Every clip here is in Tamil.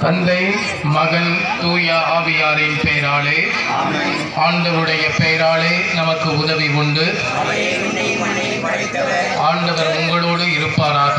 தந்தை மகன் தூய ஆவியாரின் பெயராலே ஆண்டவருடைய பெயராலே நமக்கு உதவி உண்டு ஆண்டவர் உங்களோடு இருப்பாராக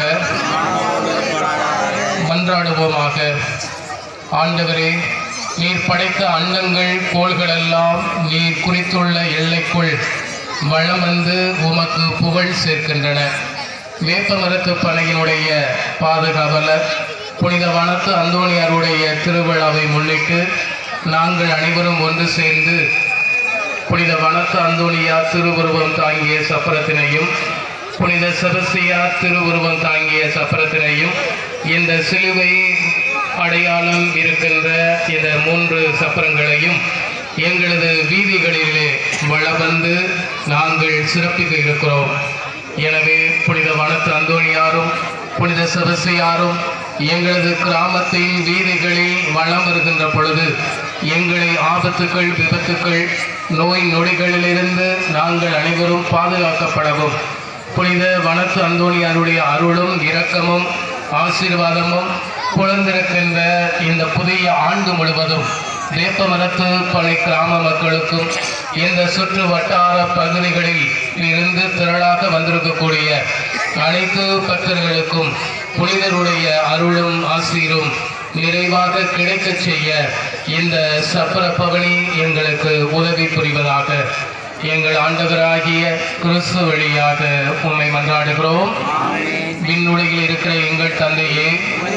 மன்றாடுவோமாக ஆண்டவரே நீர் படைத்த அண்டங்கள் கோள்களெல்லாம் நீர் குறித்துள்ள எல்லைக்குள் வளம் வந்து உமக்கு புகழ் சேர்க்கின்றன வேப்ப மரத்து பனையினுடைய பாதுகாவலர் புனித வனத்து அந்தோணியாருடைய திருவிழாவை முன்னிட்டு நாங்கள் அனைவரும் ஒன்று சேர்ந்து புனித வனத்து அந்தோணியா திருவுருவம் தாங்கிய சப்பரத்தினையும் புனித செபஸ்தியா திருவுருவம் தாங்கிய சப்பரத்தினையும் இந்த சிலுவை அடையாளம் இருக்கின்ற இந்த மூன்று சப்பரங்களையும் எங்களது வீதிகளிலே வளம் வந்து நாங்கள் சிறப்பித்து இருக்கிறோம் எனவே புனித வனத்து அந்தோணியாரும் புனித செபஸ்தியாரும் எங்களது கிராமத்தின் வீதிகளில் வளம் வருகின்ற பொழுது எங்களை ஆபத்துக்கள் விபத்துக்கள் நோய் நொடிகளிலிருந்து நாங்கள் அனைவரும் பாதுகாக்கப்படவும் புனித வனத்து அந்தோணியாருடைய அருளும் இரக்கமும் ஆசீர்வாதமும் குழந்திருக்கின்ற இந்த புதிய ஆண்டு முழுவதும் வேப்பமரத்து பனை கிராம மக்களுக்கும் இந்த சுற்று வட்டார பகுதிகளில் இருந்து திரளாக வந்திருக்கக்கூடிய அனைத்து பக்தர்களுக்கும் புனிதருடைய அருளும் ஆசீரும் நிறைவாக கிடைக்கச் செய்ய இந்த சப்பர பவனி எங்களுக்கு உதவி புரிவதாக எங்கள் ஆண்டவராகிய கிறிஸ்து வழியாக உம்மை மன்றாடுகிறோம் விண்ணுலகில் இருக்கிற எங்கள் தந்தையே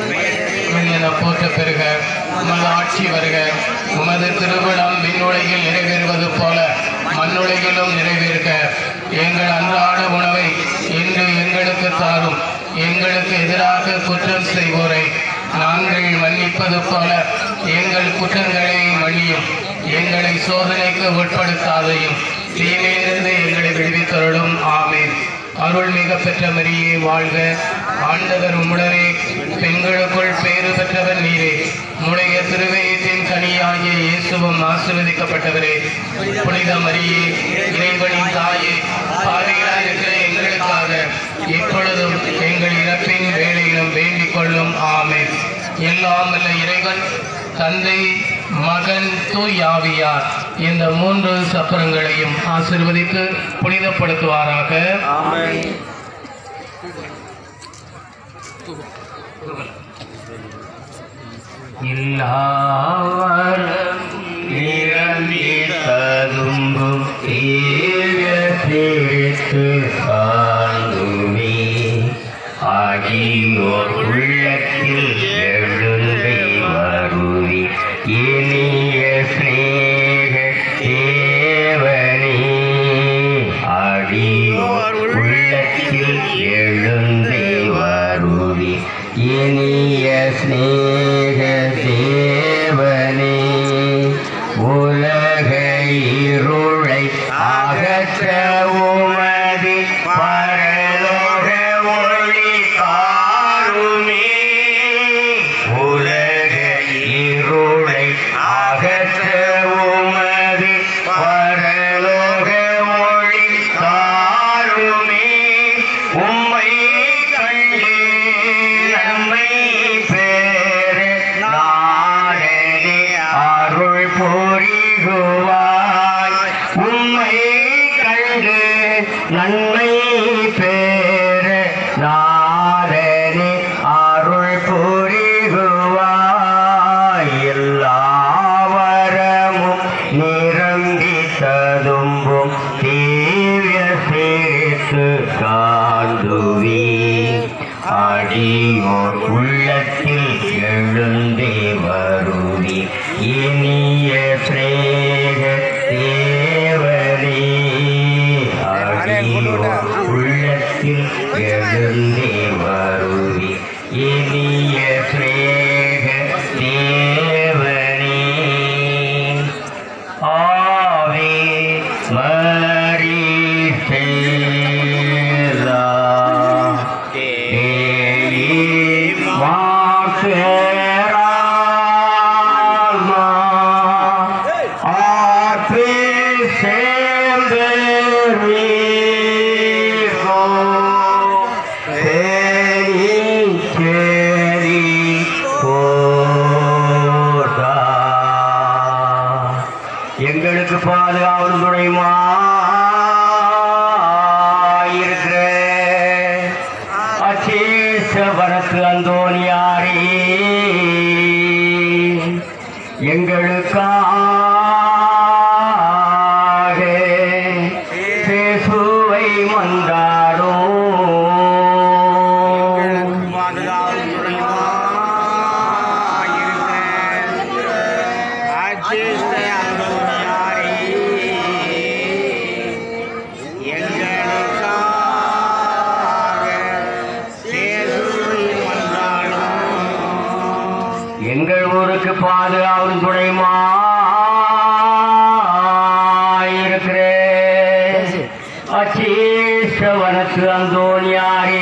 என போற்ற பெறுக உமது ஆட்சி வருக உமது திருவிழம் விண்ணுலகில் நிறைவேறுவது போல மண்ணுலகிலும் நிறைவேறுக எங்கள் அன்றாட உணவை இன்று எங்களுக்கு தாரும் எங்களுக்கு எதிராக குற்றம் செய்வோரை நாங்கள் மன்னிப்பது போல எங்கள் குற்றங்களை மன்னியும் எங்களை சோதனைக்கு உட்படுத்தாதையும் தீமையிலிருந்து எங்களை விடுவித்தருளும் ஆமேன் அருள் மிக பெற்ற மரியே வாழ்க ஆண்டவர் உம்முடனே பெண்களுக்குள் பேறு பெற்றவர் நீரே உடைய திருவயத்தின் கனியாகிய இயேசுவும் ஆசீர்வதிக்கப்பட்டவரே புனித மரியே இறைவனின் தாயே பாவிகளாக இருக்கிற எங்களுக்காக இப்பொழுதும் எங்கள் இறப்பின் வேலையிலும் வேண்டிக் கொள்ளும் ஆமென் எல்லாம் வல்ல இறைவன் தந்தை மகன் தூயாவியார் இந்த மூன்று சப்பரங்களையும் ஆசிர்வதித்து புனிதப்படுத்துவாராக இல்லாவரம் நிரம்பித்ததும்பும் தீய பிரித்து காந்துமே ஆகியோர் உள்ளத்தில் எழுந்தை வருவி இனிய ஸ்நேக தேவனே ஆகியோர் உள்ளத்தில் எழுந்தை வருவி இனிய ஸ்நேக தேவனே உலக இருளை அகற்ற உமது பரலோக ஒளி காருமே உலக இருளை அகற்ற உமது பரலோக ஒளி காருமே உம்மை கண்டு நம்மை பேர நாடனே அருள் புரிகுவாய் உம்மை கண்டு நன்மை பேர நாடனே அருள் புரிகுவாய் எல்லாவரமும் நிரம்பி ததும்பும் தீவிர சிரித்து காந்துவி அடியோர் உள்ளத்தில் எழுந்தே வருவி இனிய பிரேக தேவரே அடியோர் உள்ளத்தில் எழுந்தே வருவி இனிய பிரேக தேவனே ஆவே மரிசேலா தேவி வாசராமா பாதுகாவல் துணைமா இருக்கிற அச்சேசவரத்து அந்தோனியாரே எங்களுக்காக சேசுவை மந்தாடும் எங்கள் ஊருக்கு பாதுகாவல் துணைமா இருக்கிற அச்சேஷவனத்து அந்தோனியாரே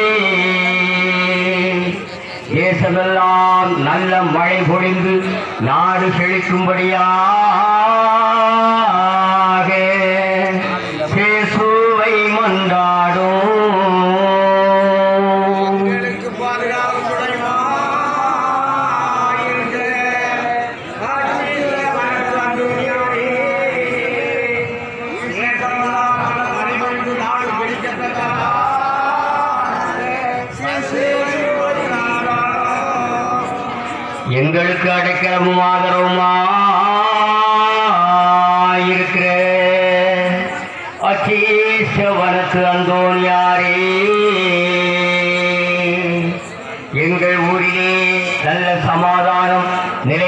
தேசமெல்லாம் நல்ல மழை பொழிந்து நாடு செழிக்கும்படியாக சேசுவை மன்றாடும் எங்களுக்கு அடைக்கலமும் ஆதரவுமா இருக்கிற அச்சேசவனத்து அந்தோனியாரே எங்கள் ஊரிலே நல்ல சமாதானம் நிலை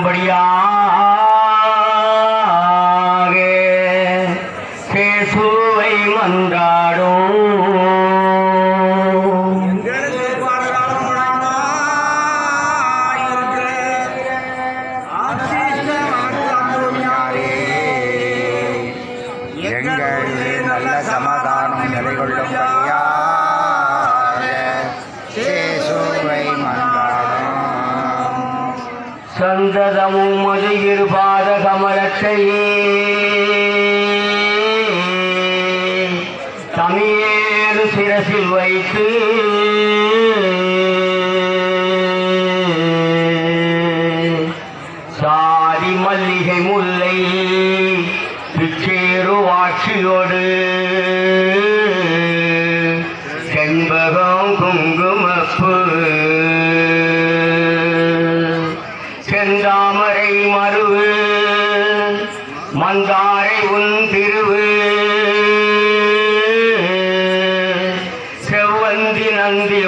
கொள்ளும்படியாக சேசுவை மன்றாடும் எங்களிலே நல்ல சமாதானம் நிலைகொள்ளும்படியாக சேசுவை மன்றாடும் சந்ததமும் மது இருபாத கமலத்தையே தமிழேறு சிரசில் வைத்து சாதி மல்லிகை முல்லை பிச்சேரு ஆட்சியோடு செண்பகம் குங்குமப்பு செந்தாமரை மருவு மந்தாரை உன் திருவு செவ்வந்தி நந்தி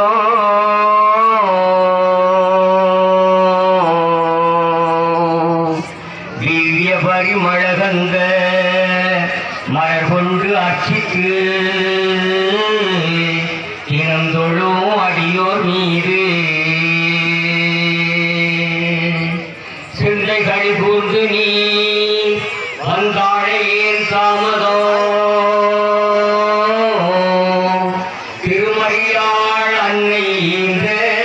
வட்டம் திவ்ய பரிமளகந்த மலர் கொண்டு அர்ச்சித்து தினந்தொழும் அடியோர் மீது சிந்தை கழி கூர்ந்து நீ வந்தாழை ஏன் தாமதோ திருமறியாள் அன்னை ஈன்ற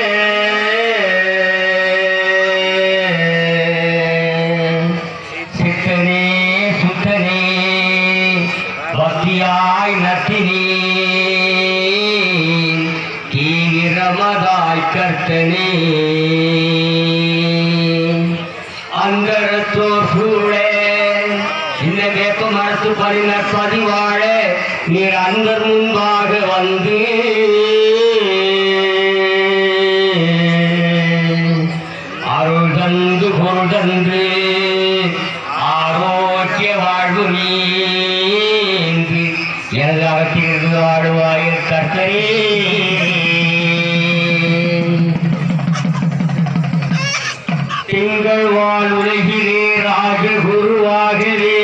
சித்தனே சுத்தனே பக்தியாய் நத்தினே தீவிரமதாய் கர்த்தனே அந்தரத்தோர் சூழே இந்த வேப்ப மரத்து பரிணர் பதிவாழ நீர் அந்தர் முன்பாக வந்து அருள் தந்து பொருள் தந்து ஆரோக்கிய வாழ்வு நீந்து எனது அகத்திலிருந்து வாழுவாயில் கர்த்தரே திங்கள் வாழ் உலகிலே ராஜகுருவாகவே